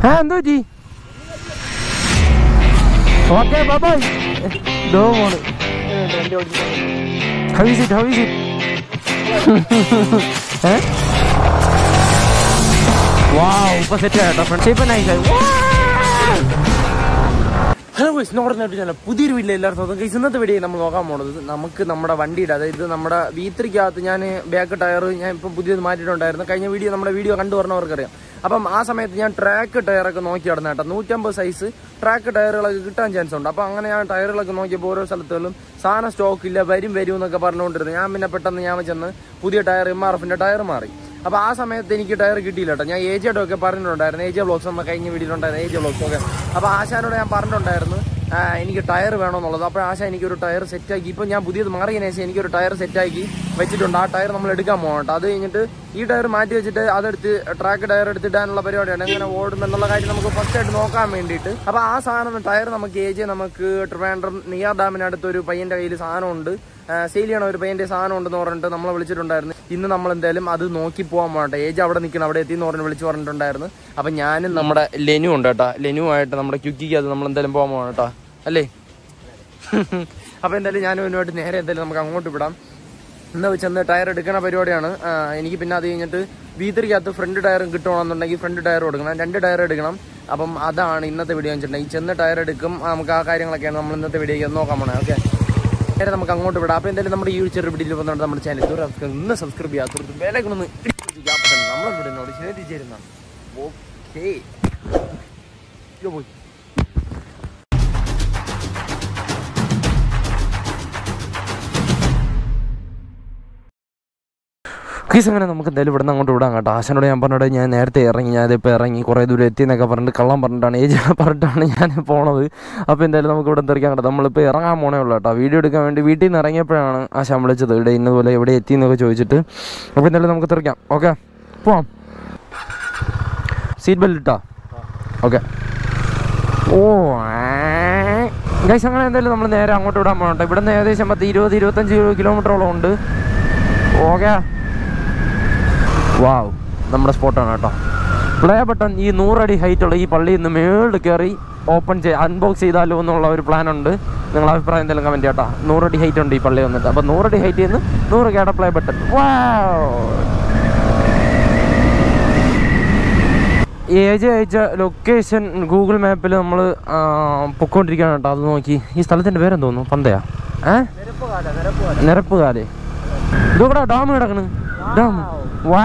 ആ എന്തോ ജി ഓക്കെ ബൈ ഡോ മോണ് how is it how is it ഏ വാവ് ഇപ്പൊ സെറ്റ് ആയിട്ടോ ഫ്രണ്ട് ഇപ്പൊ നൈസ് ആയി ഹലോ ഗൈസ് നോർമൽ പുതിയൊരു വീട്ടിൽ എല്ലാവർക്കും ഗൈസ് ഇന്നത്തെ വീഡിയോ നമ്മൾ നോക്കാൻ പോണത് നമുക്ക് നമ്മുടെ വണ്ടിയുടെ അതായത് നമ്മുടെ വീത്രിക്കകത്ത് ഞാൻ ബാക്ക് ടയർ ഞാൻ ഇപ്പം പുതിയത് മാറ്റിയിട്ടുണ്ടായിരുന്നു കഴിഞ്ഞ വീഡിയോ നമ്മുടെ വീഡിയോ കണ്ടു പറഞ്ഞവർക്കറിയാം അപ്പം ആ സമയത്ത് ഞാൻ ട്രാക്ക് ടയറൊക്കെ നോക്കി നടന്ന കേട്ടോ നൂറ്റമ്പത് സൈസ് ട്രാക്ക് ടയറുകളൊക്കെ കിട്ടാൻ ചാൻസ് ഉണ്ട് അപ്പം അങ്ങനെ ഞാൻ ടയറുകളൊക്കെ നോക്കിയപ്പോൾ ഓരോ സ്ഥലത്തുകളും സാധനം സ്റ്റോക്ക് ഇല്ല വരും വരും എന്നൊക്കെ പറഞ്ഞുകൊണ്ടിരുന്നു ഞാൻ പിന്നെ പെട്ടെന്ന് ഞാൻ ചെന്ന് പുതിയ ടയർ എം ആർ എഫിന്റെ ടയർ മാറി അപ്പോൾ ആ സമയത്ത് എനിക്ക് ടയർ കിട്ടിയില്ല കേട്ടോ ഞാൻ ഏജിയുടെ ഒക്കെ പറഞ്ഞിട്ടുണ്ടായിരുന്നു ഏജിയ ബ്ലോക്സ് നമ്മൾ കഴിഞ്ഞ വീഡിയോയിലുണ്ടായിരുന്നു ഏജിയ ബ്ലോക്സ് ഒക്കെ അപ്പോൾ ആശാനോട് ഞാൻ പറഞ്ഞിട്ടുണ്ടായിരുന്നു ആ, എനിക്ക് ടയർ വേണമെന്നുള്ളത് അപ്പോൾ ആശ എനിക്കൊരു ടയർ സെറ്റാക്കി ഇപ്പോൾ ഞാൻ പുതിയത് മാറിയതിനു ശേഷം എനിക്കൊരു ടയർ സെറ്റാക്കി വെച്ചിട്ടുണ്ട് ആ ടയർ നമ്മൾ എടുക്കാൻ പോകണം കേട്ടോ അത് കഴിഞ്ഞിട്ട് ഈ ടയർ മാറ്റി വെച്ചിട്ട് അതെടുത്ത് ട്രാക്ക് ടയർ എടുത്തിടാനുള്ള പരിപാടിയാണ് എങ്ങനെ ഓടും എന്നുള്ള കാര്യം നമുക്ക് ഫസ്റ്റ് ആയിട്ട് നോക്കാൻ വേണ്ടിയിട്ട് അപ്പോൾ ആ സാധനം ടയർ നമുക്ക് ഏജ് നമുക്ക് ട്രിവാൻഡ്രം നിയർ ഡാമിനടുത്ത് ഒരു പയ്യന്റെ കയ്യിൽ സാധനമുണ്ട് സെയിൽ ചെയ്യണ ഒരു പയ്യന്റെ സാധനം ഉണ്ടെന്ന് പറഞ്ഞിട്ട് നമ്മളെ വിളിച്ചിട്ടുണ്ടായിരുന്നു ഇന്ന് നമ്മൾ എന്തായാലും അത് നോക്കി പോകാൻ പോകട്ടെ ഏജ് അവിടെ നിൽക്കണം അവിടെ എത്തി എന്ന് പറഞ്ഞ് വിളിച്ച് പറഞ്ഞിട്ടുണ്ടായിരുന്നു അപ്പം ഞാനും നമ്മുടെ ലെനു ഉണ്ട് കേട്ടോ ലെനു ആയിട്ട് നമ്മുടെ ക്യുക്കിക്ക് അത് നമ്മൾ എന്തായാലും പോകാൻ പോകണം കേട്ടോ അല്ലേ അപ്പോൾ എന്തായാലും ഞാനും ഇതിനുമായിട്ട് നേരെ എന്തായാലും നമുക്ക് അങ്ങോട്ട് വിടാം ഇന്ന് ചെന്ന് ടയർ എടുക്കണ പരിപാടിയാണ് ആ, എനിക്ക് പിന്നെ അത് കഴിഞ്ഞിട്ട് വീതിരിക്കകത്ത് ഫ്രണ്ട് ടയറും കിട്ടണമെന്നുണ്ടെങ്കിൽ ഫ്രണ്ട് ടയർ എടുക്കണം രണ്ട് ടയർ എടുക്കണം അപ്പം അതാണ് ഇന്നത്തെ വീഡിയോ വെച്ചിട്ടുണ്ടെങ്കിൽ ഈ ചെന്ന് ടയർ എടുക്കും ആ, നമുക്ക് ആ കാര്യങ്ങളൊക്കെയാണ് നമ്മൾ ഇന്നത്തെ വീഡിയോ നോക്കാൻ പോണേ ഓക്കെ നേരെ നമുക്ക് അങ്ങോട്ട് വിടാം അപ്പോൾ എന്തായാലും നമ്മുടെ ഈ ഒരു ചെറിയ വീഡിയോയിൽ വന്നിട്ട് നമ്മുടെ ചാനൽ ഇതുവരെ subscribe- ഇന്ന് സബ്സ്ക്രൈബ് ചെയ്യാത്തവർക്ക് വിലകളൊന്ന് നമ്മളെ വീടിനോട് ചേരുന്നതാണ് ഓക്കേ പോയി കേസ് അങ്ങനെ നമുക്ക് എന്തായാലും ഇവിടെ നിന്ന് അങ്ങോട്ട് വിടാം കേട്ടോ ആശാനോട് ഞാൻ പറഞ്ഞോടെ ഞാൻ നേരത്തെ ഇറങ്ങി ഞാനിപ്പോൾ ഇറങ്ങി കുറേ ദൂരം എത്തി എന്നൊക്കെ പറഞ്ഞിട്ട് കള്ളം പറഞ്ഞിട്ടാണ് ഏജ് പറഞ്ഞിട്ടാണ് ഞാൻ പോണത് അപ്പോൾ എന്തായാലും നമുക്ക് ഇവിടെ എന്തെറിക്കാൻ കേട്ടോ നമ്മളിപ്പോൾ ഇറങ്ങാൻ പോണേ ഉള്ളൂ കേട്ടോ വീഡിയോ എടുക്കാൻ വേണ്ടി വീട്ടിൽ നിന്ന് ഇറങ്ങിയപ്പോഴാണ് ആശാൻ വിളിച്ചത് ഇവിടെ ഇന്നതുപോലെ എവിടെ എത്തി എന്നൊക്കെ ചോദിച്ചിട്ട് അപ്പോൾ എന്തായാലും നമുക്ക് തെറിക്കാം ഓക്കെ പോവാം സീറ്റ് ബെൽറ്റ് ഇട്ടാ ഓക്കെ ഓ ഗൈസ് അങ്ങനെ എന്തായാലും നമ്മൾ നേരെ അങ്ങോട്ട് വിടാൻ പോകട്ടെ ഇവിടെ നിന്ന് ഏകദേശം പത്ത് ഇരുപത് ഇരുപത്തഞ്ച് കിലോമീറ്ററോളം ഉണ്ട് ഓക്കെ വാവ് നമ്മുടെ സ്പോട്ടാണ് കേട്ടോ പ്ലേ ബട്ടൺ ഈ നൂറടി ഹൈറ്റുള്ള ഈ പള്ളിയിൽ നിന്ന് മേളിൽ കയറി ഓപ്പൺ ചെയ്ത് അൺബോക്സ് ചെയ്താലോ എന്നുള്ള ഒരു പ്ലാൻ ഉണ്ട് നിങ്ങൾ അഭിപ്രായം എന്തെങ്കിലും കമൻറ്റ് ചെയ്യട്ടോ നൂറടി ഹൈറ്റ് ഉണ്ട് ഈ പള്ളി വന്നിട്ട് അപ്പോൾ നൂറടി ഹൈറ്റിൽ നിന്ന് നൂറ് കേട പ്ലേ ബട്ടൺ ഏജ് അയച്ച ലൊക്കേഷൻ ഗൂഗിൾ മാപ്പിൽ നമ്മൾ പൊക്കോണ്ടിരിക്കുകയാണ് കേട്ടോ അത് നോക്കി ഈ സ്ഥലത്തിൻ്റെ പേരെന്ന് തോന്നുന്നു പന്തയാ ഏ നിരപ്പുകാല് ഇതോടാ ഡാം കിടക്കണ് ഡാം വാ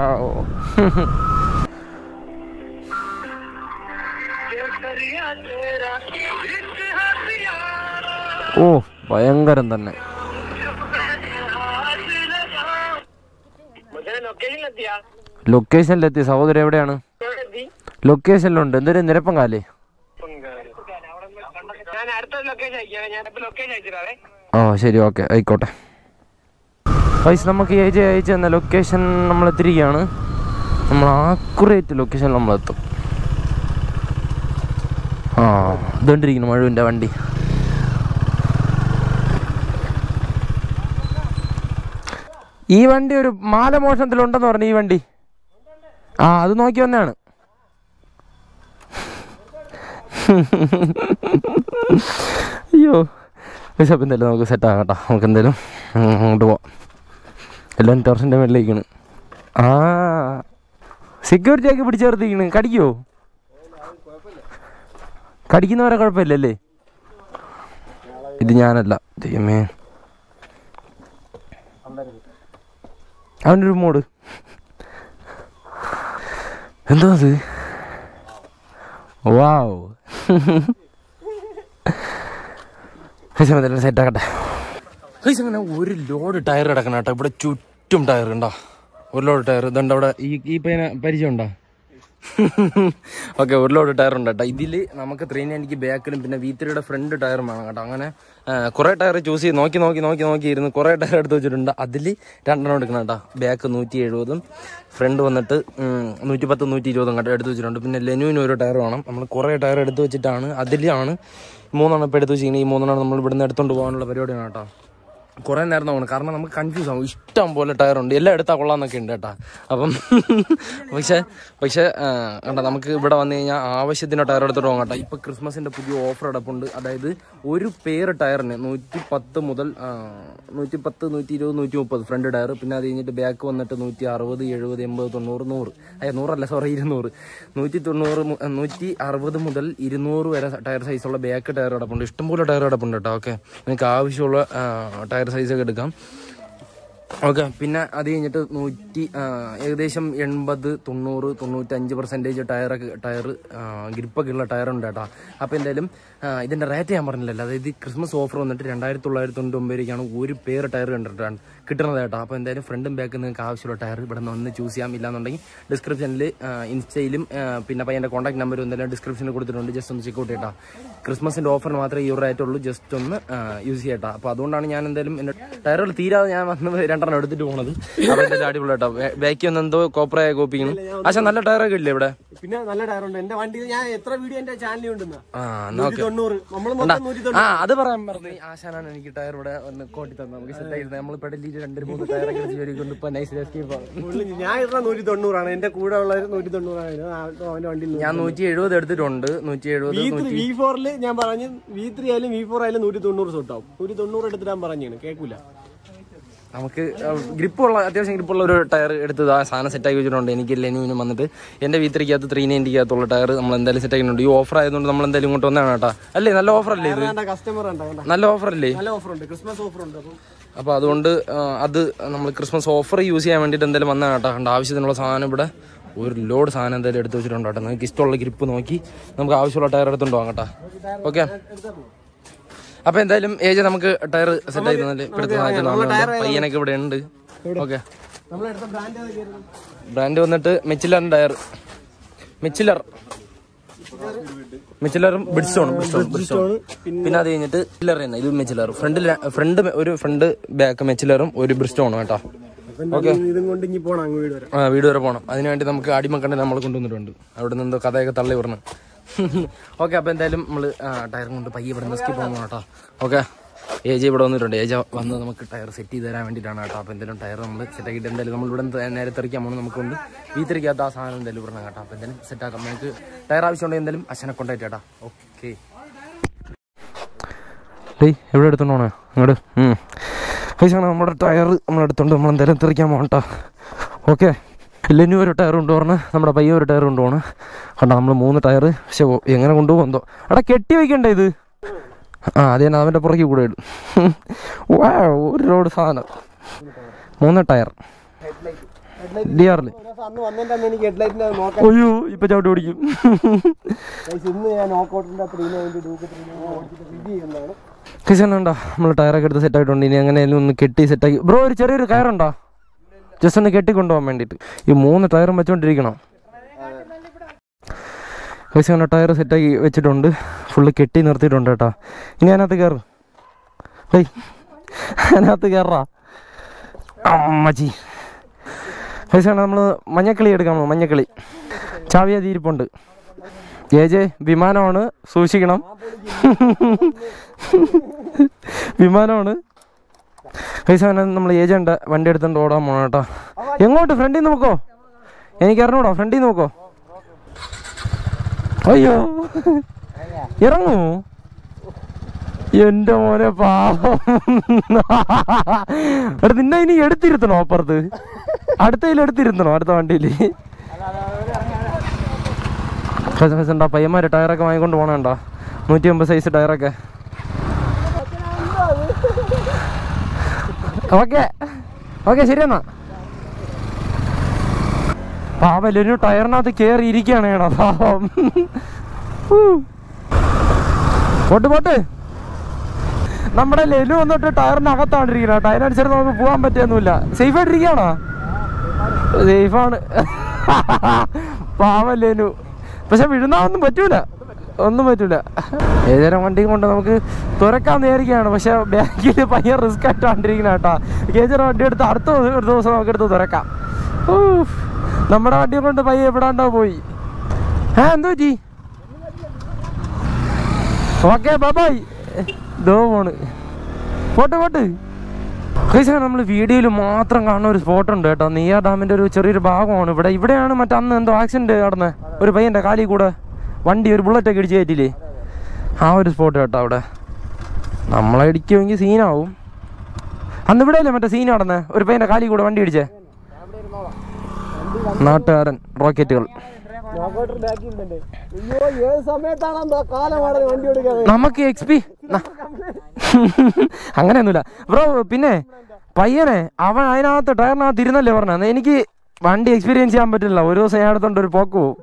ഓ ഭയങ്കരം തന്നെ ലൊക്കേഷനിലെത്തി സഹോദരി എവിടെയാണ് ലൊക്കേഷനിലുണ്ട് എന്തൊരു നിരപ്പം കാലേ ഞാൻ അടുത്ത ലൊക്കേഷൻ അയക്കാം ഞാൻ ഇപ്പൊ ലൊക്കേഷൻ അയച്ചിട്ടാവേ ആ ശരി ഓക്കെ ആയിക്കോട്ടെ പൈസ നമുക്ക് ഏജ് അയച്ചു തന്ന ലൊക്കേഷൻ നമ്മൾ എത്തിരിക്കുകയാണ് നമ്മൾ ആക്കുറേറ്റ് ലൊക്കേഷൻ നമ്മൾ എത്തും ആ ഇതുകൊണ്ടിരിക്കുന്നു മഴുവിൻ്റെ വണ്ടി ഈ വണ്ടി ഒരു മാലമോഷണത്തിലുണ്ടെന്ന് പറഞ്ഞു ഈ വണ്ടി ആ അത് നോക്കി വന്നാണ് അയ്യോ പക്ഷെ അപ്പം എന്തായാലും നമുക്ക് സെറ്റ് ആകാം കേട്ടോ നമുക്ക് എന്തായാലും അങ്ങോട്ട് പോവാം എല്ലാം ടെറസിൻ്റെ മേളിലേക്കാണ് ആ സെക്യൂരിറ്റി ഒക്കെ പിടിച്ചേർത്തിരിക്കണ് കടിക്കോ കടിക്കുന്നവരെ കുഴപ്പമില്ലല്ലേ ഇത് ഞാനല്ല ദൈവമേ അവൻ്റെ ഒരു മോഡ് എന്തോ അത് വാവ് സെറ്റ് ആക്കട്ടെ അങ്ങനെ ഒരു ലോഡ് ടയർ കിടക്കണം കേട്ടോ ഇവിടെ ചുറ്റും ടയർ ഉണ്ടോ ഒരു ലോഡ് ടയർ ഇതുണ്ട് അവിടെ ഈ ഈ പയ്യനെ പരിചയം ഉണ്ടോ ഓക്കെ ഒരു ലോഡ് ടയർ ഉണ്ട് കേട്ടോ ഇതിൽ നമുക്ക് ത്രീ നയൻറ്റിക്ക് ബാക്കിലും പിന്നെ വി ത്രീയുടെ ഫ്രണ്ട് ടയറും വേണം കേട്ടോ അങ്ങനെ കുറേ ടയർ ചൂസ് ചെയ്ത് നോക്കി നോക്കി നോക്കി നോക്കി ഇരുന്ന് കുറേ ടയർ എടുത്ത് വെച്ചിട്ടുണ്ട് അതിൽ രണ്ടെണ്ണം എടുക്കണം കേട്ടോ ബാക്ക് നൂറ്റി എഴുപതും ഫ്രണ്ട് വന്നിട്ട് നൂറ്റി പത്ത് നൂറ്റി ഇരുപതും കേട്ടോ എടുത്ത് വെച്ചിട്ടുണ്ട് പിന്നെ ലെനുവിന് ഒരു ടയർ വേണം നമ്മൾ കുറേ ടയർ എടുത്ത് വെച്ചിട്ടാണ് അതിലാണ് മൂന്നെണ്ണം ഇപ്പോൾ എടുത്ത് വെച്ചിരിക്കുന്നത് ഈ മൂന്നെണ്ണം നമ്മൾ ഇവിടുന്ന് എടുത്തുകൊണ്ട് പോകാനുള്ള പരിപാടിയാണ് കേട്ടോ കുറേ നേരം നോക്കണം കാരണം നമുക്ക് കൺഫ്യൂസ് ആവും ഇഷ്ടം പോലെ ടയറുണ്ട് എല്ലാം എടുത്താൽ കൊള്ളാന്നൊക്കെ ഉണ്ട് കേട്ടാ അപ്പം പക്ഷേ പക്ഷേ ആ, കണ്ടോ നമുക്ക് ഇവിടെ വന്നു കഴിഞ്ഞാൽ ആവശ്യത്തിന് ടയർ എടുത്തിട്ട് പോകാം കേട്ടോ ഇപ്പം ക്രിസ്മസിൻ്റെ പുതിയ ഓഫർ അടപ്പുണ്ട് അതായത് ഒരു പേര് ടയറിന് നൂറ്റി പത്ത് മുതൽ നൂറ്റി പത്ത് നൂറ്റി ഇരുപത് നൂറ്റി മുപ്പത് ഫ്രണ്ട് ടയർ പിന്നെ അത് കഴിഞ്ഞിട്ട് ബാക്ക് വന്നിട്ട് നൂറ്റി അറുപത് എഴുപത് എൺപത് തൊണ്ണൂറ് നൂറ് അയ്യ നൂറല്ല സോറി ഇരുന്നൂറ് നൂറ്റി തൊണ്ണൂറ് മു- നൂറ്റി അറുപത് മുതൽ ഇരുന്നൂറ് വരെ ടയർ സൈസുള്ള ബാക്ക് ടയർ കിടപ്പുണ്ട് ഇഷ്ടംപോലെ ടയർ കിടപ്പുണ്ട് കേട്ടോ ഓക്കെ നിങ്ങൾക്ക് ആവശ്യമുള്ള ടയർ സൈസൊക്കെ എടുക്കാം ഓക്കെ പിന്നെ അത് കഴിഞ്ഞിട്ട് നൂറ്റി ആ, ഏകദേശം എൺപത് തൊണ്ണൂറ് തൊണ്ണൂറ്റഞ്ച് പെർസെൻറ്റേജ് ടയറൊക്കെ ടയർ ഗ്രിപ്പൊക്കെ ഉള്ള ടയറുണ്ട് കേട്ടോ അപ്പോൾ എന്തായാലും ആ, ഇതിൻ്റെ റേറ്റ് ഞാൻ പറഞ്ഞില്ലല്ലോ അതായത് ഈ ക്രിസ്മസ് ഓഫർ വന്നിട്ട് രണ്ടായിരത്തി തൊള്ളായിരത്തി തൊണ്ണൂറ്റി രൂപയ്ക്കാണ് ഒരു പേര് ടയർ കണ്ടിട്ടാണ് കിട്ടുന്നത് കേട്ടോ അപ്പോൾ എന്തായാലും ഫ്രണ്ടും ബാക്കും നിങ്ങൾക്ക് ആവശ്യമുള്ള ടയർ ഇവിടെ നിന്ന് ഒന്ന് ചൂസ് ചെയ്യാം ഇല്ലാന്നുണ്ടെങ്കിൽ ഡിസ്ക്രിപ്ഷനിൽ ഇൻസ്റ്റയിലും ആ, പിന്നെ പയ്യൻ്റെ കോൺടാക്ട് നമ്പറും എന്തായാലും ഡിസ്ക്രിപ്ഷനിൽ കൊടുത്തിട്ടുണ്ട് ജസ്റ്റ് ഒന്ന് ചെക്ക് ഔട്ട് ചെയ്യട്ടോ ക്രിസ്മസിൻ്റെ ഓഫർ മാത്രമേ ഈ ഒരു റേറ്റ് ഉള്ളൂ ജസ്റ്റ് ഒന്ന് യൂസ് ചെയ്യട്ടോ അപ്പോൾ അതുകൊണ്ടാണ് ഞാൻ എന്തായാലും എൻ്റെ ടയറുകൾ തീരാതെ ഞാൻ വന്ന് രണ്ടെണ്ണം എടുത്തിട്ട് പോണത് അപ്പോൾ എന്തായാലും അടിപൊളി കേട്ടോ ബാക്കി ഒന്ന് എന്തോ കോപ്പറായ കോപ്പിക്കണം പക്ഷെ നല്ല ടയറൊക്കെ ഇല്ലേ ഇവിടെ പിന്നെ നല്ല ടയറുണ്ട് എന്റെ വണ്ടി ഞാൻ എത്ര വീഡിയോ എന്റെ ചാനലിൽ ഉണ്ടെന്നാ ആ നോക്ക് തൊണ്ണൂറ് നമ്മൾ മൊത്തം നൂറ്റി ആ അത് പറയാൻ പറഞ്ഞു ആശാനാണ് എനിക്ക് ടയർ ഇവിടെ ഒന്ന് കോട്ടി തന്നെ നമുക്ക് സെറ്റ് ആയിരുന്നു നമ്മൾ പെടലിൽ രണ്ട് മൂന്ന് ടയറൊക്കെ വെച്ച് ജോലി കൊണ്ട് ഇപ്പൊ നൈസ് എസ്കേപ്പ് ആണ് തൊണ്ണൂറ് ഞാൻ ഇടുന്ന നൂറ്റി തൊണ്ണൂറാണ് എന്റെ കൂടെ ഉള്ളവർ നൂറ്റി തൊണ്ണൂറാണ് അവന്റെ വണ്ടിയിൽ ഞാൻ നൂറ്റി എഴുപത് എടുത്തിട്ടുണ്ട് നൂറ്റി എഴുപത് വി ത്രീ വി ഫോറില് ഞാൻ പറഞ്ഞു വി ത്രീ ആയാലും വി ഫോർ ആയാലും നൂറ്റി തൊണ്ണൂറ് തൊട്ടാവും നൂറ്റി തൊണ്ണൂറ് എടുത്തിട്ട് ഞാൻ പറഞ്ഞാണ് കേൾക്കൂല നമുക്ക് ഗ്രിപ്പുള്ള അത്യാവശ്യം ഗ്രിപ്പുള്ള ഒരു ടയർ എടുത്ത് ആ സാധനം സെറ്റ് ആക്കി വെച്ചിട്ടുണ്ട് എനിക്ക് ലെനുവിനും വന്നിട്ട് എന്റെ വീത്തിരിക്കകത്ത് ത്രീ നയൻറ്റിക്കകത്തുള്ള ടയർ നമ്മൾ എന്തായാലും സെറ്റ് ആക്കിയിട്ടുണ്ട് ഈ ഓഫർ ആയതുകൊണ്ട് നമ്മൾ എന്തായാലും ഇങ്ങോട്ട് വന്നതാണ് കേട്ടോ അല്ലേ നല്ല ഓഫർ അല്ലേ ഇത് വേണ്ട കസ്റ്റമർ ഉണ്ട് വേണ്ട നല്ല ഓഫർ അല്ലേ നല്ല ഓഫർ ഉണ്ട് ക്രിസ്മസ് ഓഫർ ഉണ്ട് അപ്പം അപ്പോൾ അതുകൊണ്ട് ആ, അത് നമ്മൾ ക്രിസ്മസ് ഓഫർ യൂസ് ചെയ്യാൻ വേണ്ടിയിട്ട് എന്തായാലും വന്നതാണ് കേട്ടോ കണ്ട ആവശ്യത്തിനുള്ള സാധനം ഇവിടെ ഒരു ലോഡ് സാധനം എന്തായാലും എടുത്ത് വെച്ചിട്ടുണ്ട് കേട്ടോ നിങ്ങൾക്ക് ഇഷ്ടമുള്ള ഗ്രിപ്പ് നോക്കി നമുക്ക് ആവശ്യമുള്ള ടയർ എടുത്തുകൊണ്ട് പോകാം കേട്ടോ ഓക്കെ അപ്പോൾ എന്തായാലും ഏജ് നമുക്ക് ടയർ സെറ്റ് ആയി തന്നില്ല ഇവിടുത്തെ സാധനത്തിൽ പയ്യനൊക്കെ ഇവിടെ ഉണ്ട് ഓക്കെ നമ്മളെടുത്ത ബ്രാൻഡ് ഏതൊക്കെയായിരുന്നു ബ്രാൻഡ് വന്നിട്ട് മെച്ചിലറിൻ്റെ ടയർ മെച്ചിലർ മെച്ചിലറും ബ്രിഡ്സ്റ്റോണും ബ്രിഡ്സ്റ്റോൺ ബ്രിഡ്സ്റ്റോൺ പിന്നെ അത് കഴിഞ്ഞിട്ട് മെച്ചിലർ തന്നെ ഇത് മെച്ചിലർ ഫ്രണ്ടിൽ ഫ്രണ്ട് ഒരു ഫ്രണ്ട് ബാക്ക് മെച്ചിലറും ഒരു ബ്രിസ്റ്റോണും കേട്ടോ അപ്പം ഇതും കൊണ്ട് ഇനി പോണം അങ്ങ് വീട് വരെ ആ വീട് വരെ പോകണം അതിനുവേണ്ടി നമുക്ക് അടിമക്കണ്ടെ നമ്മൾ കൊണ്ടുവന്നിട്ടുണ്ട് അവിടെ നിന്ന് എന്തോ കഥയൊക്കെ തള്ളി പറഞ്ഞു ഓക്കെ അപ്പോൾ എന്തായാലും നമ്മൾ ടയറും കൊണ്ട് പയ്യെ ഇവിടെ നിന്ന് സ്കിപ്പ് പോകുന്നു കേട്ടോ ഓക്കെ ഏജ് ഇവിടെ വന്നിട്ടുണ്ട് ഏജ് വന്ന് നമുക്ക് ടയർ സെറ്റ് ചെയ്ത് തരാൻ വേണ്ടിയിട്ടാണ് കേട്ടോ അപ്പോൾ എന്തായാലും ടയർ നമ്മൾ സെറ്റ് ആക്കിയിട്ട് എന്തായാലും നമ്മൾ ഇവിടെ നിന്ന് നേരെ തെറിക്കാൻ പോകുന്നു നമുക്ക് കൊണ്ട് വീത്തിരിക്കാത്ത ആ സാധനം എന്തായാലും ഇവിടെ കേട്ടോ അപ്പോൾ എന്തായാലും സെറ്റ് ആക്കാം നമുക്ക് ടയർ ആവശ്യമുണ്ടെങ്കിൽ എന്തായാലും അച്ഛനെ കൊണ്ടായിട്ട് കേട്ടോ ഓക്കെ ഡേയ് എവിടെ എടുത്തോണ്ട് പോണേ ഇങ്ങോട്ട് പൈസയാണ് നമ്മുടെ ടയർ നമ്മൾ എടുത്തോണ്ട് നമ്മൾ എന്തായാലും തെറിക്കാൻ പോകണ്ട ഓക്കെ ലെനു ഒരു ടയർ കൊണ്ടുപോകണം നമ്മുടെ പയ്യ ഒരു ടയർ കൊണ്ടുപോകണം കണ്ട നമ്മൾ മൂന്ന് ടയർ പക്ഷെ ഓ, എങ്ങനെ കൊണ്ടുപോകും എന്തോ എടാ കെട്ടി വെക്കണ്ടേ ഇത് ആ അത് തന്നെ അവൻ്റെ പുറകെ കൂടെ ഇടും വാ ഒരു ലോഡ് സാധനം മൂന്ന് ടയർ ഡി ആറിൽ അന്ന് വന്നിട്ട് അന്ന് എനിക്ക് ഹെഡ്ലൈറ്റിനെ നോക്കാൻ അയ്യോ ഇപ്പം ചവിട്ടി ഓടിക്കും Guys, ഇന്ന് ഞാൻ നോക്കൗട്ടിന്റെ ത്രീ നയൻറ്റി ഡൂക്ക് ത്രീ ഓടിച്ചിട്ട് റിവ്യൂ ചെയ്യുന്നതാണ് കിച്ചനുണ്ടോ നമ്മൾ ടയറൊക്കെ എടുത്ത് സെറ്റ് ആയിട്ടുണ്ട് ഇനി എങ്ങനെയാലും ഒന്ന് കെട്ടി സെറ്റാക്കി ബ്രോ ഒരു ചെറിയൊരു കയറുണ്ടോ ജസ്റ്റ് ഒന്ന് കെട്ടി കൊണ്ടുപോകാൻ വേണ്ടിയിട്ട് ഈ മൂന്ന് ടയറും വെച്ചോണ്ടിരിക്കണം കിച്ചന ടയർ സെറ്റാക്കി വെച്ചിട്ടുണ്ട് ഫുള്ള് കെട്ടി നിർത്തിയിട്ടുണ്ട് കേട്ടോ ഇനി അതിനകത്ത് കയറും ഏയ് അതിനകത്ത് കയറാ അമ്മച്ചി കിച്ചന നമ്മൾ മഞ്ഞക്കിളി എടുക്കാം മഞ്ഞക്കിളി ചാവിയ തീരിപ്പുണ്ട് ഏ ജെ വിമാനമാണ് സൂക്ഷിക്കണം വിമാനമാണ് പൈസ നമ്മൾ ഏജന്റ് വണ്ടി എടുത്തോണ്ട് ഓടാൻ പോണം കേട്ടോ എങ്ങോട്ട് ഫ്രണ്ടിൽ നോക്കോ എനിക്ക് അറിഞ്ഞൂടോ ഫ്രണ്ടിൽ നോക്കോ അയ്യോ ഇറങ്ങൂ എന്റെ മോനെ പാപം എടാ നിന്നെ ഇനി എടുത്തിരുത്തണോ അപ്പുറത്ത് അടുത്തതിൽ എടുത്തിരുത്തണോ അടുത്ത വണ്ടിയിൽ ഉണ്ടാ പയ്യന്മാര് ടയറൊക്കെ വാങ്ങിക്കൊണ്ട് പോണേണ്ടോ നൂറ്റി അമ്പത് സൈസ് ടയറൊക്കെ ഓക്കെ ഓക്കെ ശരി എന്നാ പാവം ലെനു ടയറിനകത്ത് കയറി ഇരിക്കുകയാണ് കേട്ടോ പാവം ഹൂ. പോട്ട് പോട്ട് നമ്മുടെ ലെനു വന്നിട്ട് ടയറിനകത്താണ് ഇരിക്കുന്നത് കേട്ടോ അതിനനുസരിച്ച് നമുക്ക് പോകാൻ പറ്റിയൊന്നുമില്ല സേഫ് ആയിട്ടിരിക്കുകയാണോ സേഫാണ് പാവം ലേനു പക്ഷെ വിഴുന്നാ പറ്റൂല ഒന്നും പറ്റൂല ഏതൊരു വണ്ടിയും കൊണ്ട് നമുക്ക് തുറക്കാൻ വിചാരിക്കുകയാണ് പക്ഷെ ബാക്കിൽ പയ്യൻ റിസ്ക് ആയിട്ടാണ്ടിരിക്കുന്ന കേട്ടാ ഏതൊരു വണ്ടി എടുത്ത് അടുത്ത ദിവസം- ഒരു ദിവസം നമുക്ക് എടുത്ത് തുറക്കാം ഊഫ്. നമ്മുടെ വണ്ടിയെ കൊണ്ട് പയ്യെ എവിടാണ്ടോ പോയി ആ എന്തോ ജി ഓക്കെ ബൈ ദോ പോണ് പോട്ട് പോട്ട് നമ്മൾ വീഡിയോയിൽ മാത്രം കാണുന്ന ഒരു സ്പോട്ട് ഉണ്ട് കേട്ടോ നെയ്യാർ ഡാമിന്റെ ഒരു ചെറിയൊരു ഭാഗമാണ് ഇവിടെ ഇവിടെയാണ് മറ്റേ അന്ന് എന്തോ ആക്സിഡന്റ് നടന്നത് ഒരു പയ്യന്റെ കാലിൽ കൂടെ വണ്ടി ഒരു ബുള്ളറ്റ് ഒക്കെ ഇടിച്ച് കയറ്റില്ലേ ആ ഒരു സ്പോട്ട് കേട്ടോ അവിടെ നമ്മളെ ഇടിക്കുമെങ്കിൽ സീനാവും അന്ന് ഇവിടെ അല്ലേ മറ്റേ സീൻ നടന്നത് ഒരു പയ്യന്റെ കാലിൽ കൂടെ വണ്ടി ഇടിച്ചേ നാട്ടുകാരൻ റോക്കറ്റുകൾ നോക്കോട്ടർ ബാക്കിലുണ്ട് അയ്യോ ഏത് സമയത്താണ് കാലമാണ് വണ്ടി എടുക്കാൻ നമുക്ക് എക്സ് പി അങ്ങനെയൊന്നുമില്ല ബ്രോ പിന്നെ പയ്യനെ അവൻ അതിനകത്ത് ടയറിനകത്ത് ഇരുന്നല്ലേ പറഞ്ഞത് എനിക്ക് വണ്ടി എക്സ്പീരിയൻസ് ചെയ്യാൻ പറ്റില്ല ഒരു ദിവസം ഞാൻ എടുത്തോണ്ട് ഒരു പോക്ക് പോവും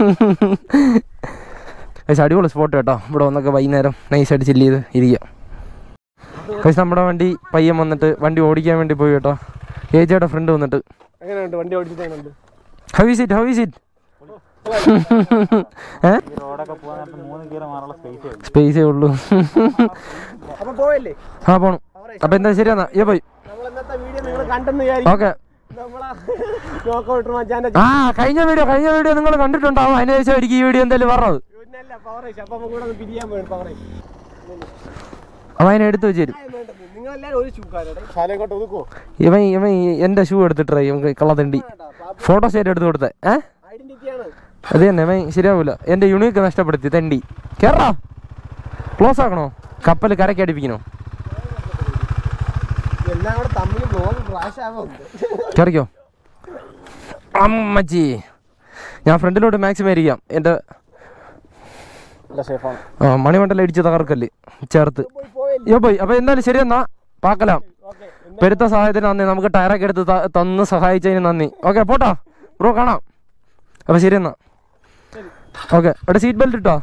പക്ഷെ അടിപൊളി സ്പോട്ട് കേട്ടോ ഇവിടെ വന്നൊക്കെ വൈകുന്നേരം നൈസായിട്ട് ചില്ല് ചെയ്ത് ഇരിക്കുക പക്ഷെ നമ്മുടെ വണ്ടി പയ്യൻ വന്നിട്ട് വണ്ടി ഓടിക്കാൻ വേണ്ടി പോയി കേട്ടോ ഏജിയുടെ ഫ്രണ്ട് വന്നിട്ട് എങ്ങനെയുണ്ട് വണ്ടി ഓടിച്ചിട്ട് എങ്ങനെയുണ്ട് ഹവി സീറ്റ് ഹവി സീറ്റ് ഏ റോഡൊക്കെ പോകാൻ നേരത്ത് മൂന്ന് ഗിയർ മാറാനുള്ള സ്പേസ് സ്പേസേ ഉള്ളൂ അപ്പൊ പോയല്ലേ ആ പോണു അപ്പൊ എന്താ ശരിയെന്നാ ഏ പോയി നമ്മൾ ഇന്നത്തെ വീഡിയോ നിങ്ങൾ കണ്ടെന്ന് വിചാരിക്കും ഓക്കെ നമ്മളെ നോക്കൗട്ടർ മച്ചാന്റെ ആ കഴിഞ്ഞ വീഡിയോ കഴിഞ്ഞ വീഡിയോ നിങ്ങൾ കണ്ടിട്ടുണ്ടാവും അതിന് ശേഷം എനിക്ക് ഈ വീഡിയോ എന്തായാലും പറഞ്ഞത് പിന്നല്ല പവറേഷ് അപ്പൊ കൂടെ ഒന്ന് പിരിയാൻ പോയി പവറേഷ് അവൻ അതിനെ എടുത്ത് വെച്ച് തരും നിങ്ങളെല്ലാരും ഒരു ചൂക്കാരുടെ ശാലങ്ങോട്ട് ഒതുക്കോ ഇവൻ ഇവൻ എന്റെ ഷൂ എടുത്തിട്ടേ ഇവൻ കള്ളത്തണ്ടി ഫോട്ടോ സ്റ്റേറ്റ് എടുത്ത് കൊടുത്തേ ഏ ഐഡന്റിറ്റിയാണ് അത് തന്നെ ഇവൻ ശരിയാവൂല എന്റെ യുണീക്ക് നഷ്ടപ്പെടുത്തി തണ്ടി കേറാ ക്ലോസ് ആക്കണോ കപ്പൽ കരയ്ക്ക് അടിപ്പിക്കണോ എല്ലാം കൂടെ തമ്മിൽ ബ്ലോഗ് ക്രാഷ് ആവുന്നുണ്ട് കയറിക്കോ അമ്മച്ചി ഞാൻ ഫ്രണ്ടിലോട്ട് മാക്സിമം ഇരിക്കാം എൻ്റെ അല്ല സേഫാണ് ആ, മണിമണ്ഡലം ഇടിച്ച് തകർക്കല്ലേ ചേർത്ത് യോ പോയി അപ്പൊ എന്തായാലും ശരിയെന്നാ പാക്കലാം ഓക്കെ പെരുത്ത സഹായത്തിന് നന്ദി നമുക്ക് ടയറൊക്കെ എടുത്ത് ത- തന്ന് സഹായിച്ചതിന് നന്ദി ഓക്കെ പോട്ടാ ബ്രോ കാണാം അപ്പൊ ശരിയെന്നാ ഓക്കെ അവിടെ സീറ്റ് ബെൽറ്റ് ഇട്ടോ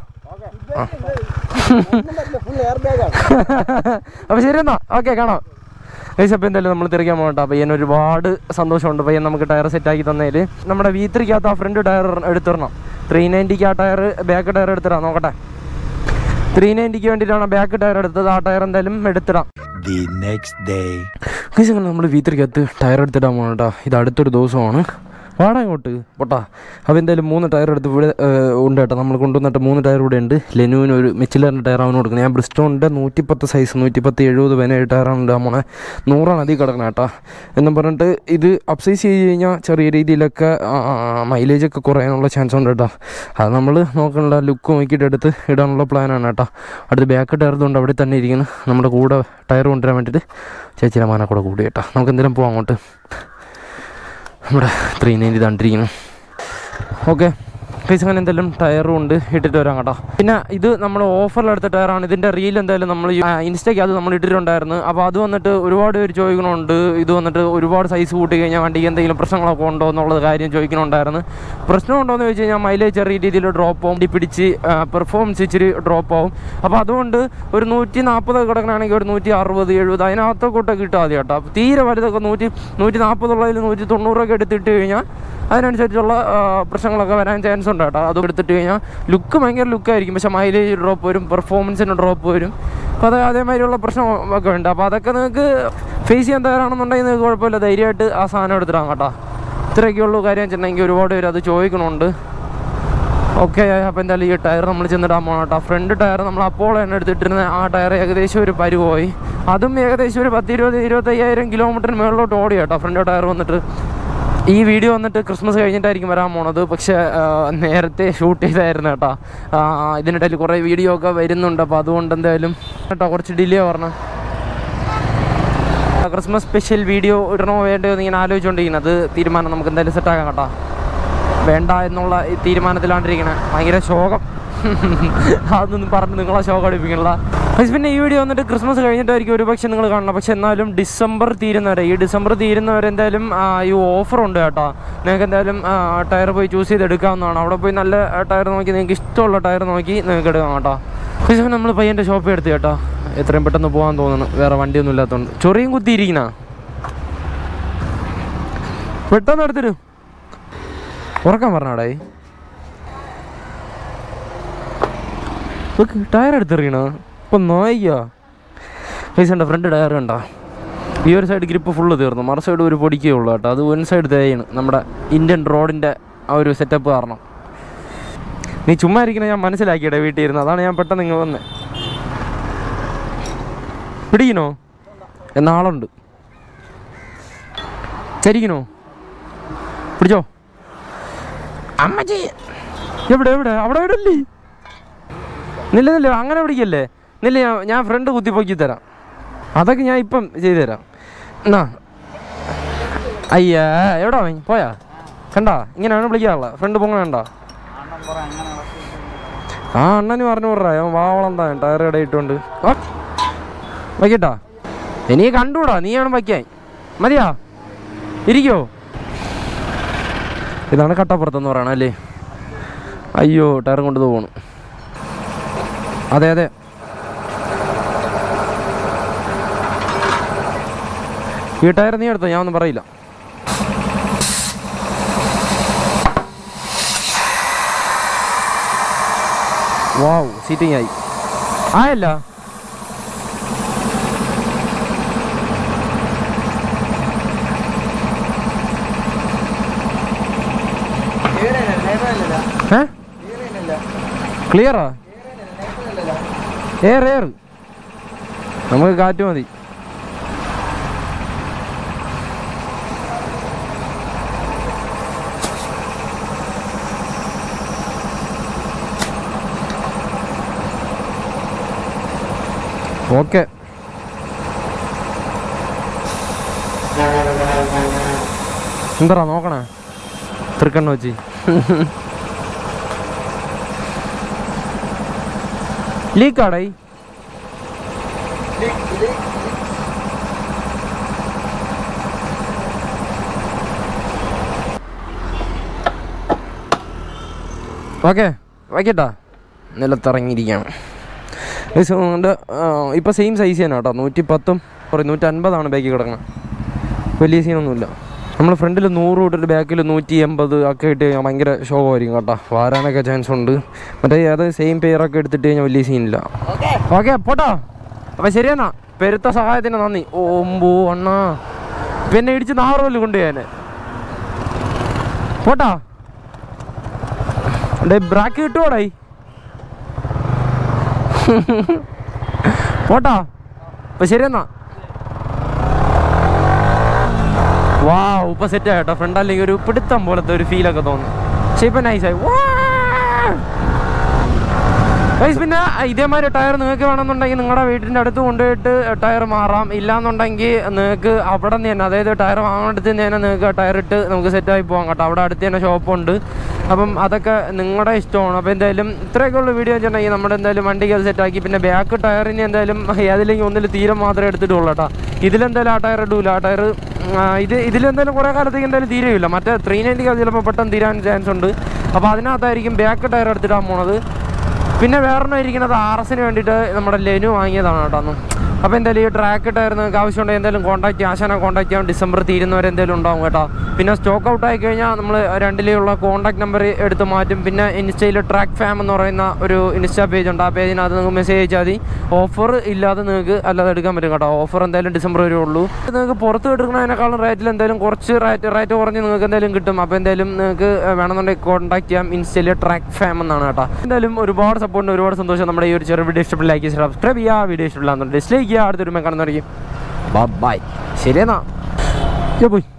ഫുൾ എയർ ബാഗാണ് അപ്പൊ ശരിയെന്നാ ഓക്കെ കാണാം ഗൈസ് അപ്പോൾ എന്തായാലും നമ്മൾ തിരിക്കാൻ പോകണ്ട പയ്യൻ ഒരുപാട് സന്തോഷമുണ്ട് പയ്യൻ നമുക്ക് ടയർ സെറ്റാക്കി തന്നതിൽ നമ്മുടെ വി ത്രീക്കകത്ത് ആ ഫ്രണ്ട് ടയർ എടുത്തിടണം ത്രീ നയൻറ്റിക്ക് ആ ടയർ ബാക്ക് ടയർ എടുത്തിടാം നോക്കട്ടെ ത്രീ നയൻറ്റിക്ക് വേണ്ടിയിട്ടാണ് ബാക്ക് ടയർ എടുത്തത് ആ ടയർ എന്തായാലും എടുത്തിടാം The next day. ഗൈസ് അങ്ങനെ നമ്മൾ വി ത്രീക്കകത്ത് ടയർ എടുത്തിടാൻ പോകണം കേട്ടോ ഇത് അടുത്തൊരു ദിവസമാണ് വാടാ ഇങ്ങോട്ട് പൊട്ടാ അപ്പോൾ എന്തായാലും മൂന്ന് ടയർ എടുത്ത് ഇവിടെ ഏഹ്, ഉണ്ട് കേട്ടോ നമ്മൾ കൊണ്ടുവന്നിട്ട് മൂന്ന് ടയർ ഇവിടെ ഉണ്ട് ലെനുവിന് ഒരു മിച്ചിലറിൻ്റെ ടയർ അവന് കൊടുക്കുന്നത് ഞാൻ ബ്രിസ്റ്റോണിൻ്റെ നൂറ്റിപ്പത്ത് സൈസ് നൂറ്റിപ്പത്ത് എഴുപത് പതിനേഴ് ടയറാണ് ഇടാൻ പോണേ നൂറാണ് അധികം കിടക്കണം കേട്ടോ എന്നും പറഞ്ഞിട്ട് ഇത് അപ്സൈസ് ചെയ്ത് കഴിഞ്ഞാൽ ചെറിയ രീതിയിലൊക്കെ മൈലേജ് ഒക്കെ കുറയാനുള്ള ചാൻസ് ഉണ്ട് കേട്ടോ അത് നമ്മൾ നോക്കാനുള്ള ലുക്ക് നോക്കിയിട്ട് എടുത്ത് ഇടാനുള്ള പ്ലാനാണ് കേട്ടോ അടുത്ത് ബാക്ക് ടയർ കൊണ്ട് അവിടെ തന്നെ ഇരിക്കുന്നു നമ്മുടെ കൂടെ ടയർ കൊണ്ടുവരാൻ വേണ്ടിയിട്ട് ചേച്ചിയുടെ മാനെ കൂടെ കൂടി കേട്ടോ നമുക്ക് എന്തെങ്കിലും പോവാം അങ്ങോട്ട് നമ്മുടെ ത്രീ നയൻറ്റി തണ്ടിരിക്കുന്നു ഓക്കെ പൈസ അങ്ങനെ എന്തെങ്കിലും ടയറും ഉണ്ട് ഇട്ടിട്ട് വരാം കേട്ടോ പിന്നെ ഇത് നമ്മൾ ഓഫറിലെടുത്ത ടയറാണ് ഇതിൻ്റെ റീൽ എന്തായാലും നമ്മൾ ഇൻസ്റ്റയ്ക്ക് അത് നമ്മൾ ഇട്ടിട്ടുണ്ടായിരുന്നു അപ്പോൾ അത് വന്നിട്ട് ഒരുപാട് പേര് ചോദിക്കണമുണ്ട് ഇത് വന്നിട്ട് ഒരുപാട് സൈസ് കൂട്ടി കഴിഞ്ഞാൽ വണ്ടിക്ക് എന്തെങ്കിലും പ്രശ്നങ്ങളൊക്കെ ഉണ്ടോ എന്നുള്ളത് കാര്യം ചോദിക്കണുണ്ടായിരുന്നു പ്രശ്നമുണ്ടോ എന്ന് ചോദിച്ചു കഴിഞ്ഞാൽ മൈലേജ് ചെറിയ രീതിയിൽ ഡ്രോപ്പ് ആവും ഇടി പിടിച്ച് പെർഫോമൻസ് ഇച്ചിരി ഡ്രോപ്പ് ആവും അപ്പോൾ അതുകൊണ്ട് ഒരു നൂറ്റി നാൽപ്പത് കിടക്കണമെങ്കിൽ ഒരു നൂറ്റി അറുപത് എഴുപത് അതിനകത്ത് കൂട്ടൊക്കെ കിട്ടാൽ മതി കേട്ടോ അപ്പോൾ തീരെ വലുതൊക്കെ നൂറ്റി നൂറ്റി നാൽപ്പതുള്ളതിൽ നൂറ്റി തൊണ്ണൂറൊക്കെ എടുത്തിട്ട് കഴിഞ്ഞാൽ അതിനനുസരിച്ചുള്ള ആ, പ്രശ്നങ്ങളൊക്കെ വരാൻ ചാൻസ് ഉണ്ട് കേട്ടോ അത് എടുത്തിട്ട് കഴിഞ്ഞാൽ ലുക്ക് ഭയങ്കര ലുക്കായിരിക്കും പക്ഷേ മൈലേജ് ഡ്രോപ്പ് വരും പെർഫോമൻസിന് ഡ്രോപ്പ് വരും അപ്പോൾ അത് അതേമാതിരിയുള്ള പ്രശ്നം ഒക്കെ ഉണ്ട് അപ്പോൾ അതൊക്കെ നിങ്ങൾക്ക് ഫേസ് ചെയ്യാൻ തയ്യാറാണെന്നുണ്ടെങ്കിൽ നിങ്ങൾക്ക് കുഴപ്പമില്ല ധൈര്യമായിട്ട് ആ സാധനം എടുത്തിടാം കേട്ടോ ഇത്രയൊക്കെയുള്ളൂ കാര്യം വെച്ചിട്ടുണ്ടെങ്കിൽ ഒരുപാട് പേര് അത് ചോദിക്കണമുണ്ട് ഓക്കെ അപ്പോൾ എന്തായാലും ഈ ടയർ നമ്മൾ ചെന്നിടാൻ പോകണം കേട്ടോ ഫ്രണ്ട് ടയർ നമ്മൾ അപ്പോൾ തന്നെ എടുത്തിട്ടിരുന്ന ആ ടയർ ഏകദേശം ഒരു പരുവായി അതും ഏകദേശം ഒരു പത്ത് ഇരുപത് ഇരുപത്തയ്യായിരം കിലോമീറ്ററിന് മുകളിലോട്ട് ഓടി കേട്ടോ ഫ്രണ്ട് ടയർ വന്നിട്ട് ഈ വീഡിയോ വന്നിട്ട് ക്രിസ്മസ് കഴിഞ്ഞിട്ടായിരിക്കും വരാൻ പോണത് പക്ഷേ ആ, നേരത്തെ ഷൂട്ട് ചെയ്തായിരുന്നു കേട്ടോ ആ, ഇതിനിടയിൽ കുറേ വീഡിയോ ഒക്കെ വരുന്നുണ്ട് അപ്പോൾ അതുകൊണ്ട് എന്തായാലും കേട്ടോ കുറച്ച് ഡിലേ പറഞ്ഞു ക്രിസ്മസ് സ്പെഷ്യൽ വീഡിയോ ഇടണോ വേണ്ടയോ എന്ന് ഇങ്ങനെ ആലോചിച്ചുകൊണ്ടിരിക്കുന്നത് തീരുമാനം നമുക്ക് എന്തായാലും സെറ്റാക്കാം കേട്ടോ വേണ്ട എന്നുള്ള ഈ തീരുമാനത്തിലാണ്ടിരിക്കണേ ഭയങ്കര ശോകം അതൊന്നും പറഞ്ഞ് നിങ്ങളെ ശോകം അടിപ്പിക്കണില്ല പക്ഷെ പിന്നെ ഈ വീഡിയോ വന്നിട്ട് ക്രിസ്മസ് കഴിഞ്ഞിട്ടായിരിക്കും ഒരു പക്ഷേ നിങ്ങൾ കാണണം പക്ഷെ എന്നാലും ഡിസംബർ തീരുന്നവരെ ഈ ഡിസംബർ തീരുന്നവരെ എന്തായാലും ആ, ഈ ഓഫർ ഉണ്ട് കേട്ടോ നിങ്ങൾക്ക് എന്തായാലും ടയർ പോയി ചൂസ് ചെയ്ത് എടുക്കാവുന്നതാണ് അവിടെ പോയി നല്ല ടയർ നോക്കി നിങ്ങൾക്ക് ഇഷ്ടമുള്ള ടയർ നോക്കി നിങ്ങൾക്ക് എടുക്കാം കേട്ടോ പക്ഷേ നമ്മൾ പയ്യൻ്റെ ഷോപ്പിൽ എടുത്ത് കേട്ടോ എത്രയും പെട്ടെന്ന് പോകാൻ തോന്നുന്നു വേറെ വണ്ടിയൊന്നും ഇല്ലാത്തതുകൊണ്ട് ചൊറിയും കുത്തിയിരിക്കണ പെട്ടെന്ന് എടുത്തിരും ഉറക്കാൻ പറഞ്ഞാടേ ടയർ എടുത്തെറിയണ ഇപ്പൊ നോയ്യോ പൈസ ഉണ്ട് ഫ്രണ്ട് ടയർ കണ്ടോ ഈ ഒരു സൈഡ് ഗ്രിപ്പ് ഫുള്ള് തീർന്നു മറു സൈഡ് ഒരു പൊടിക്കേ ഉള്ളൂ കേട്ടോ അത് വൺ സൈഡ് തേയാണ് നമ്മുടെ ഇന്ത്യൻ റോഡിൻ്റെ ആ ഒരു സെറ്റപ്പ് കാരണം നീ ചുമ്മാ ഇരിക്കണ ഞാൻ മനസ്സിലാക്കിയിടേ വീട്ടിൽ ഇരുന്ന് അതാണ് ഞാൻ പെട്ടെന്ന് ഇങ്ങ് വന്നത് പിടിക്കണോ എന്നാളുണ്ട് ചരിക്കണോ പിടിച്ചോ അമ്മച്ചി എവിടെ എവിടെ അവിടെ ഇടല്ലേ നില്ല നില്ല അങ്ങനെ പിടിക്കല്ലേ നില്ല ഞാൻ ഞാൻ ഫ്രണ്ട് കുത്തിപ്പൊക്കി തരാം അതൊക്കെ ഞാൻ ഇപ്പം ചെയ്തു തരാം എന്നാ അയ്യാ എവിടെ അവൻ പോയാ കണ്ടാ ഇങ്ങനെയാണ് വിളിക്കാറുള്ള ഫ്രണ്ട് പൊങ്ങണ കണ്ടാ അണ്ണൻ പറ അങ്ങനെ ഇളക്കി. ആ അണ്ണന് പറഞ്ഞു വിടറാ അവൻ വാവളം താ ടയർ ഇടയിട്ടുകൊണ്ട് ആ, വയ്ക്കട്ടാ ഇനി കണ്ടൂടാ നീയാണ് വയ്ക്കാൻ മതിയാ ഇരിക്കോ ഇതാണ് കട്ടപ്പുറത്തെന്ന് പറയണ അല്ലേ അയ്യോ ടയറും കൊണ്ട് പോകണം അതെ അതെ ഈ ടയർ നീ എടുത്തോ ഞാൻ ഒന്നും പറയില്ല വാവ് സീറ്റിംഗ് ആയി ആയല്ല ക്ലിയറാ എയർ എയർ നമുക്ക് കാറ്റ് മതി ഓക്കെ എന്താ നോക്കണേ തൃക്കണ്ണ വെച്ച് ലീക്കാടായി ഓക്കെ വയ്ക്കട്ടാ നിലത്തിറങ്ങിയിരിക്കുകയാണ് അതുകൊണ്ട് ഇപ്പോൾ സെയിം സൈസ് തന്നെ കേട്ടോ നൂറ്റി പത്തും സോറി നൂറ്റൻപതാണ് ബാക്കിൽ കിടക്കുന്നത് വലിയ സീനൊന്നുമില്ല നമ്മൾ ഫ്രണ്ടിൽ നൂറ് തൊട്ടിട്ട് ബാക്കിൽ നൂറ്റി എൺപത് ഒക്കെ ഇട്ട് കഴിഞ്ഞാൽ ഭയങ്കര ഷോകമായിരിക്കും കേട്ടോ വാരാനൊക്കെ ചാൻസ് ഉണ്ട് മറ്റേ അത് സെയിം പെയറൊക്കെ എടുത്തിട്ട് കഴിഞ്ഞാൽ വലിയ സീനില്ല ഓക്കെ പോട്ടോ അപ്പം ശരിയെന്നാ പെരുത്ത സഹായത്തിന് നന്ദി ഓമ്പോ അണ്ണാ പിന്നെ ഇടിച്ച് നാറുമല്ലോ കൊണ്ടുപോയാനെ പോട്ടാ ഡേ ബ്രാക്ക് കിട്ടുവോടായി പോട്ടാ അപ്പൊ ശരിയെന്നാ വാ ഇപ്പൊ സെറ്റ് ആയിട്ടോ ഫ്രണ്ട് അല്ലെങ്കിൽ ഒരു പിടുത്തം പോലത്തെ ഒരു ഫീലൊക്കെ തോന്നുന്നു പക്ഷെ ഇപ്പൊ നൈസായി ഗൈസ് പിന്നെ ഇതേമാതിരി ടയർ നിങ്ങൾക്ക് വേണമെന്നുണ്ടെങ്കിൽ നിങ്ങളുടെ വീട്ടിൻ്റെ അടുത്ത് കൊണ്ടുപോയിട്ട് ടയർ മാറാം ഇല്ലാന്നുണ്ടെങ്കിൽ നിങ്ങൾക്ക് അവിടെ നിന്ന് തന്നെ അതായത് ടയർ വാങ്ങുന്നിടത്ത് നിന്ന് തന്നെ നിങ്ങൾക്ക് ടയർ ഇട്ട് നമുക്ക് സെറ്റായി പോകാം കേട്ടോ അവിടെ അടുത്ത് തന്നെ ഷോപ്പുണ്ട് അപ്പം അതൊക്കെ നിങ്ങളുടെ ഇഷ്ടമാണ് അപ്പോൾ എന്തായാലും ഇത്രയൊക്കെ ഉള്ള വീഡിയോ വെച്ചിട്ടുണ്ടെങ്കിൽ നമ്മുടെ എന്തായാലും വണ്ടിക്ക് അത് സെറ്റാക്കി പിന്നെ ബാക്ക് ടയറിന് എന്തായാലും ഏതിലെങ്കിൽ ഒന്നിൽ തീരെ മാത്രമേ എടുത്തിട്ടുള്ളൂ കേട്ടോ ഇതിലെന്തായാലും ആ ടയർ ഇടൂല ആ ടയർ ഇത് ഇതിലെന്തായാലും കുറേ കാലത്തേക്ക് എന്തായാലും തീരെയില്ല മറ്റേ ത്രീ നയൻറ്റിക്ക് അത് ചിലപ്പോൾ പെട്ടെന്ന് തീരാൻ ചാൻസ് ഉണ്ട് അപ്പോൾ അതിനകത്തായിരിക്കും ബാക്ക് ടയർ എടുത്തിടാൻ പോണത് പിന്നെ വേറൊന്നും ഇരിക്കുന്നത് ആർ എസിന് വേണ്ടിയിട്ട് നമ്മുടെ ലെനു വാങ്ങിയതാണ് കേട്ടോ അന്ന് അപ്പോൾ എന്തായാലും ഈ ട്രാക്ക് ടയർ നിങ്ങൾക്ക് ആവശ്യമുണ്ടെങ്കിൽ എന്തായാലും കോൺടാക്ട് ആശാനെ കോൺടാക്ട് ചെയ്യാം ഡിസംബർ തീരുന്നവരെ എന്തായാലും ഉണ്ടാവും കേട്ടോ പിന്നെ സ്റ്റോക്ക് ഔട്ട് ആയി കഴിഞ്ഞാൽ നമ്മൾ രണ്ടിലുള്ള കോൺടാക്ട് നമ്പർ എടുത്ത് മാറ്റും പിന്നെ ഇൻസ്റ്റയിൽ ട്രാക്ക് ഫാം എന്ന് പറയുന്ന ഒരു ഇൻസ്റ്റാ പേജ് ഉണ്ട് ആ പേജിനകത്ത് നിങ്ങൾക്ക് മെസ്സേജ് അയച്ചാൽ മതി ഓഫർ ഇല്ലാതെ നിങ്ങൾക്ക് അല്ലാതെ എടുക്കാൻ പറ്റും കേട്ടോ ഓഫർ എന്തായാലും ഡിസംബർ വരെ ഉള്ളൂ നിങ്ങൾക്ക് പുറത്ത് എടുക്കുന്നതിനേക്കാളും റേറ്റിൽ എന്തായാലും കുറച്ച് റേറ്റ് റേറ്റ് കുറഞ്ഞ് നിങ്ങൾക്ക് എന്തായാലും കിട്ടും അപ്പോൾ എന്തായാലും നിങ്ങൾക്ക് വേണമെന്നുണ്ടെങ്കിൽ കോൺടാക്ട് ചെയ്യാം ഇൻസ്റ്റയിൽ ട്രാക്ക് ഫാം എന്നാണ് കേട്ടോ എന്തായാലും ഒരുപാട് സപ്പോർട്ട് ഒരുപാട് സന്തോഷം നമ്മുടെ ഈ ഒരു ചെറിയ വീഡിയോ ഇഷ്ടപ്പെട്ട് ലൈക്ക് സബ്സ്ക്രൈബ് ചെയ്യുക വീഡിയോ ഇഷ്ടപ്പെടാന്നുണ്ട് ഡിസ്ലൈക്ക് ചെയ്യുക അടുത്തൊരു കാണുന്നതായിരിക്കും ബൈ ശരിയെന്നാ പോയി